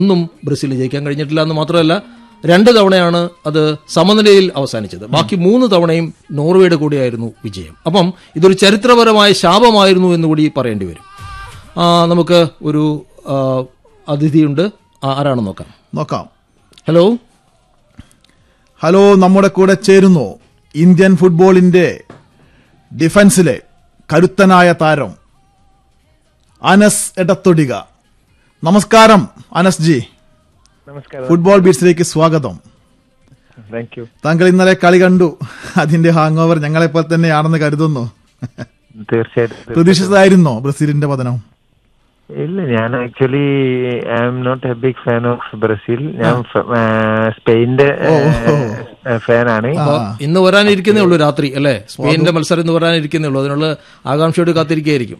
ഒന്നും ബ്രസീലിന് ജയിക്കാൻ കഴിഞ്ഞിട്ടില്ല എന്ന് മാത്രമല്ല രണ്ട് തവണയാണ് അത് സമനിലയിൽ അവസാനിച്ചത് ബാക്കി മൂന്ന് തവണയും നോർവേയുടെ കൂടെയായിരുന്നു വിജയം അപ്പം ഇതൊരു ചരിത്രപരമായ ശാപമായിരുന്നു എന്ന് കൂടി പറയേണ്ടി വരും ആ, നമുക്ക് ഒരു ആ, അതിഥിയുണ്ട് ആ, ആരാണെന്ന് നോക്കാം നോക്കാം ഹലോ ഹലോ നമ്മുടെ കൂടെ ചേരുന്നു ഇന്ത്യൻ ഫുട്ബോളിന്റെ ഡിഫൻസിലെ കരുത്തനായ താരം അനസ് എടത്തൊടിക നമസ്കാരം അനസ് ജി നമസ്കാരം ഫുട്ബോൾ ബീറ്റ്സിലേക്ക് സ്വാഗതം താങ്ക് യു താങ്കൾ ഇന്നലെ കളി കണ്ടു അതിന്റെ ഹാങ് ഓവർ ഞങ്ങളെപ്പോലെ തന്നെയാണെന്ന് കരുതുന്നു തീർച്ചയായിട്ടും പ്രതീക്ഷിച്ചതായിരുന്നോ ബ്രസീലിന്റെ പതനം ഇല്ല ഞാൻ actually I'm not a big fan of Brazil ഞാൻ ഫ- ആ, സ്പെയിനിന്റെ ഫാനാണ് അപ്പൊ ഇന്ന് വരാനിരിക്കുന്നേ ഉള്ളൂ രാത്രി അല്ലേ സ്പെയിനിന്റെ മത്സരം ഇന്ന് വരാനിരിക്കുന്നേ ഉള്ളൂ അതിനുള്ള ആകാംക്ഷയോട് കാത്തിരിക്കുകയായിരിക്കും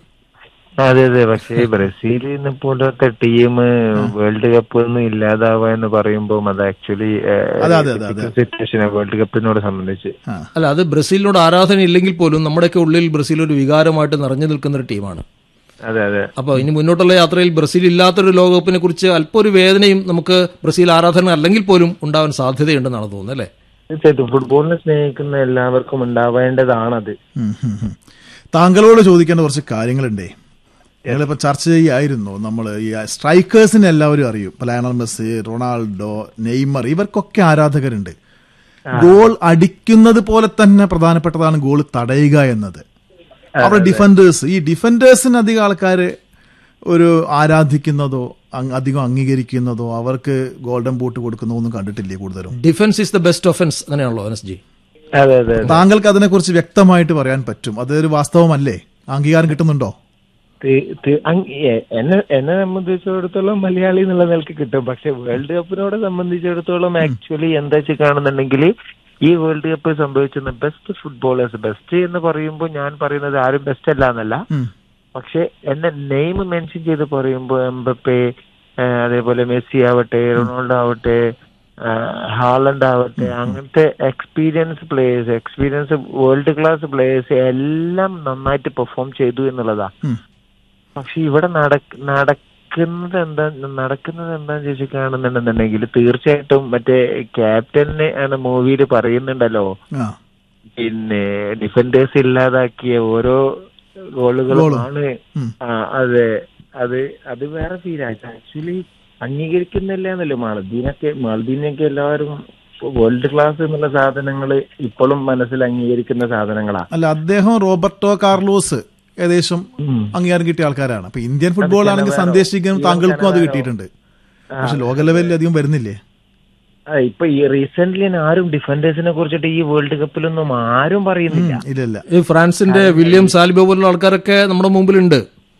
അതെ അതെ പക്ഷേ ബ്രസീലിനെ പോലത്തെ ടീം വേൾഡ് കപ്പ് ഒന്നും ഇല്ലാതാവുക എന്ന് പറയുമ്പോൾ അത് ആക്ച്വലി അതെ, അതെ, അതെ, അതെ. സിറ്റുവേഷൻ വേൾഡ് കപ്പിനോട് സംബന്ധിച്ച് ആ, അല്ല അത് ബ്രസീലിനോട് ആരാധന ഇല്ലെങ്കിൽ പോലും നമ്മുടെയൊക്കെ ഉള്ളിൽ ബ്രസീൽ ഒരു വികാരമായിട്ട് നിറഞ്ഞു നിൽക്കുന്ന ഒരു ടീമാണ് അതെ അതെ അപ്പോൾ ഇനി മുന്നോട്ടുള്ള യാത്രയിൽ ബ്രസീൽ ഇല്ലാത്തൊരു ലോകകപ്പിനെ കുറിച്ച് അല്പം ഒരു വേദനയും നമുക്ക് ബ്രസീൽ ആരാധന അല്ലെങ്കിൽ പോലും ഉണ്ടാവാൻ സാധ്യതയുണ്ടെന്നാണ് തോന്നുന്നത് അല്ലേ തീർച്ചയായിട്ടും ഫുട്ബോളിനെ സ്നേഹിക്കുന്ന എല്ലാവർക്കും ഉണ്ടാവേണ്ടതാണത് ഉം, ഉം, ഉം. താങ്കളോട് ചോദിക്കേണ്ട കുറച്ച് കാര്യങ്ങളുണ്ടേ ഞങ്ങളിപ്പോ ചർച്ച ചെയ്യായിരുന്നു നമ്മൾ ഈ സ്ട്രൈക്കേഴ്സിനെ എല്ലാവരും അറിയും ഇപ്പൊ ലയണൽ മെസ്സി റൊണാൾഡോ നെയ്മർ ഇവർക്കൊക്കെ ആരാധകരുണ്ട് ഗോൾ അടിക്കുന്നത് പോലെ തന്നെ പ്രധാനപ്പെട്ടതാണ് ഗോൾ തടയുക എന്നത് അവിടെ ഡിഫൻഡേഴ്സ് ഈ ഡിഫൻഡേഴ്സിന് അധികം ആൾക്കാര് ഒരു ആരാധിക്കുന്നതോ അങ് അധികം അംഗീകരിക്കുന്നതോ അവർക്ക് ഗോൾഡൻ ബൂട്ട് കൊടുക്കുന്നതോ ഒന്നും കണ്ടിട്ടില്ലേ കൂടുതലും defence is the best offence അങ്ങനെയാണല്ലോ എസ് ജി അതെ അതെ താങ്കൾക്ക് അതിനെക്കുറിച്ച് വ്യക്തമായിട്ട് പറയാൻ പറ്റും അതൊരു വാസ്തവമല്ലേ അംഗീകാരം കിട്ടുന്നുണ്ടോ തി- തി- അങ് എ- എന്നെ എന്നെ സംബന്ധിച്ചിടത്തോളം മലയാളി എന്നുള്ള നിലക്ക് കിട്ടും പക്ഷെ വേൾഡ് കപ്പിനോട് സംബന്ധിച്ചിടത്തോളം ആക്ച്വലി എന്താ വെച്ച് കാണുന്നുണ്ടെങ്കിൽ ഈ വേൾഡ് കപ്പ് സംഭവിച്ചുന്ന ബെസ്റ്റ് ഫുട്ബോളേഴ്സ് ബെസ്റ്റ് എന്ന് പറയുമ്പോൾ ഞാൻ പറയുന്നത് ആരും ബെസ്റ്റ് അല്ല എന്നല്ല ഉം. പക്ഷെ എന്നെ നെയിം മെൻഷൻ ചെയ്ത് പറയുമ്പോൾ എംബപ്പെ ആ, അതേപോലെ മെസ്സി ആവട്ടെ റൊണാൾഡോ ആവട്ടെ ആ, ഹാലൻഡ് ആവട്ടെ അങ്ങനത്തെ experience players experience world class players എല്ലാം നന്നായിട്ട് പെർഫോം ചെയ്തു എന്നുള്ളതാ ഉം. പക്ഷെ ഇവിടെ നടക്ക നടക്കുന്നത് എന്താ നടക്കുന്നത് എന്താന്ന് ചോദിച്ചു കാണുന്നുണ്ടെന്നുണ്ടെങ്കിൽ തീർച്ചയായിട്ടും മറ്റേ ക്യാപ്റ്റനെ ആണ് മൂവിയിൽ പറയുന്നുണ്ടല്ലോ ആ പിന്നെ ഡിഫൻഡേഴ്സ് ഇല്ലാതാക്കിയ ഓരോ ഗോളുകളുമാണ് ഉം. ആ, അതെ അത് അത് വേറെ ഫീലാണ് ആക്ച്വലി അംഗീകരിക്കുന്നില്ല എന്നല്ലോ മാളദീനൊക്കെ മാളദീനൊക്കെ എല്ലാവരും വേൾഡ് ക്ലാസ് എന്നുള്ള സാധനങ്ങൾ ഇപ്പോഴും മനസ്സിൽ അംഗീകരിക്കുന്ന സാധനങ്ങളാ അല്ല അദ്ദേഹം റോബർട്ടോ കാർലോസ് ഏകദേശം അംഗീകാരം കിട്ടിയ ആൾക്കാരാണ് അപ്പൊ ഇന്ത്യൻ ഫുട്ബോൾ ആണെങ്കിൽ സന്ദേശിക്കും താങ്കൾക്കും അത് കിട്ടിയിട്ടുണ്ട് പക്ഷെ ലോക ലെവലിൽ അധികം വരുന്നില്ലേ ആ, ഇപ്പൊ ഈ റീസെന്റ് ആരും ഡിഫൻഡേഴ്സിനെ കുറിച്ചിട്ട് ഈ വേൾഡ് കപ്പിലൊന്നും ആരും പറയുന്നില്ല ഇല്ല ഇല്ല ഈ ഫ്രാൻസിന്റെ വില്യം സാലിബോ പോലുള്ള ആൾക്കാരൊക്കെ നമ്മുടെ മുമ്പിലുണ്ട്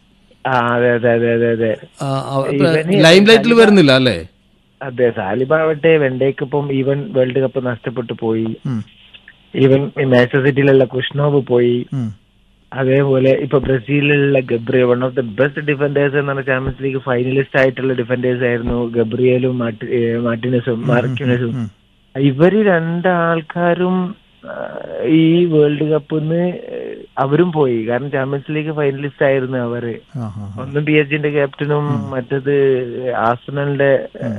ആ, അതെ അതെ അതെ അതെ അതെ ആ, അവ- ഇവന് ലൈം ലൈറ്റിൽ വരുന്നില്ല അല്ലേ അതെ സാലിബ ആവട്ടെ വെണ്ടേക്ക് ഇപ്പം ഈവൻ വേൾഡ് കപ്പ് നഷ്ടപ്പെട്ടു പോയി ഉം. ഈവൻ മാഞ്ചസ്റ്റർ സിറ്റിയിലുള്ള കുഷ്നോവ് പോയി ഉം. അതേപോലെ ഇപ്പൊ ബ്രസീലിലുള്ള Gabriel one of the best defenders എന്നാണ് ചാമ്പ്യൻസ് ലീഗ് ഫൈനലിസ്റ്റ് ആയിട്ടുള്ള ഡിഫൻഡേഴ്സ് ആയിരുന്നു ഗബ്രിയലും മാർട്ടി- ഏ, മാർട്ടിനസും മാർക്കിനസും ഇവര് രണ്ടാൾക്കാരും ആ, ഈ വേൾഡ് കപ്പിന്ന് അവരും പോയി കാരണം ചാമ്പ്യൻസ് ലീഗ് ഫൈനലിസ്റ്റ് ആയിരുന്നു അവര് ആ, ആ, ആ. ഒന്ന് പി എച്ച് ന്റെ ക്യാപ്റ്റനും മറ്റത് ആസ്ട്രനലിന്റെ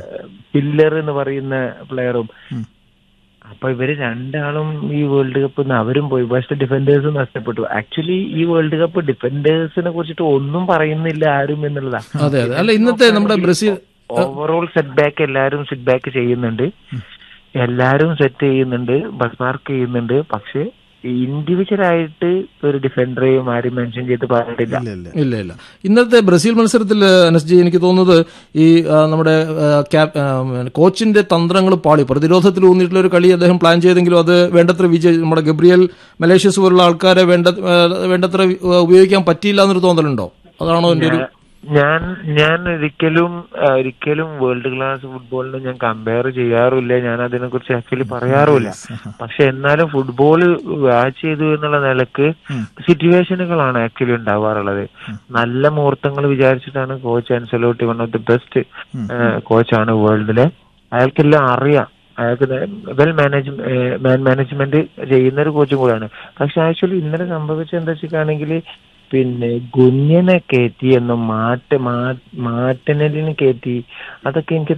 പില്ലർ എന്ന് പറയുന്ന പ്ലെയറും ഉം. അപ്പൊ ഇവര് രണ്ടാളും ഈ വേൾഡ് കപ്പ് അവരും പോയി പക്ഷെ ഡിഫൻഡേഴ്സും നഷ്ടപ്പെട്ടു ആക്ച്വലി ഈ വേൾഡ് കപ്പ് ഡിഫൻഡേഴ്സിനെ കുറിച്ചിട്ട് ഒന്നും പറയുന്നില്ല ആരും എന്നുള്ളതാ അതെ അതെ അല്ല ഇന്നത്തെ നമ്മുടെ ബ്രസീൽ ഓവറോൾ സെറ്റ് ബാക്ക് എല്ലാരും സെറ്റ് ബാക്ക് ചെയ്യുന്നുണ്ട് എല്ലാരും സെറ്റ് ചെയ്യുന്നുണ്ട് ബസ് മാർക്ക് ചെയ്യുന്നുണ്ട് പക്ഷെ ഇൻഡിവിജ്വൽ ആയിട്ട് ഒരു ഡിഫൻഡറെയും ആരും മെൻഷൻ ചെയ്ത് പറഞ്ഞിട്ടില്ല ഇല്ല ഇല്ല ഇല്ല ഇല്ല ഇന്നത്തെ ബ്രസീൽ മത്സരത്തിൽ എസ് ജി എനിക്ക് തോന്നുന്നത് ഈ ആ, നമ്മുടെ ആ, ക്യാപ്- ആ, കോച്ചിന്റെ തന്ത്രങ്ങൾ പാളി പ്രതിരോധത്തിൽ ഊന്നിയിട്ടുള്ള ഒരു കളി അദ്ദേഹം പ്ലാൻ ചെയ്തെങ്കിലും അത് വേണ്ടത്ര വിജയ നമ്മുടെ ഗബ്രിയൽ മലേഷ്യസ് പോലുള്ള ആൾക്കാരെ വേണ്ട ആ, വേണ്ടത്ര ആ, ഉപയോഗിക്കാൻ പറ്റിയില്ല എന്നൊരു തോന്നലുണ്ടോ അതാണോ എന്റെ ഒരു ഞാൻ ഞാൻ ഒരിക്കലും ആ, ഒരിക്കലും വേൾഡ് ക്ലാസ് ഫുട്ബോളിനെ ഞാൻ കമ്പയർ ചെയ്യാറില്ല ഞാൻ അതിനെ കുറിച്ച് ആക്ച്വലി പറയാറുമില്ല പക്ഷെ എന്നാലും ഫുട്ബോൾ വാച്ച് ചെയ്തു എന്നുള്ള നിലക്ക് സിറ്റുവേഷനുകളാണ് ആക്ച്വലി ഉണ്ടാവാറുള്ളത് നല്ല മുഹൂർത്തങ്ങൾ വിചാരിച്ചിട്ടാണ് coach Ancelotti one of the best കോച്ചാണ് വേൾഡിലെ അയാൾക്കെല്ലാം അറിയാം അയാൾക്ക് വെൽ മാനേജ് മാൻ മാനേജ്മെന്റ് ചെയ്യുന്ന ഒരു കോച്ചും കൂടെയാണ് പക്ഷെ ആക്ച്വലി ഇന്നലെ സംഭവിച്ചത് എന്താ വെച്ചിട്ടാണെങ്കിൽ പിന്നെ കുഞ്ഞിനെ കയറ്റി എന്നും മാറ്റ മാ- മാറ്റനലിന് കയറ്റി അതൊക്കെ എനിക്ക്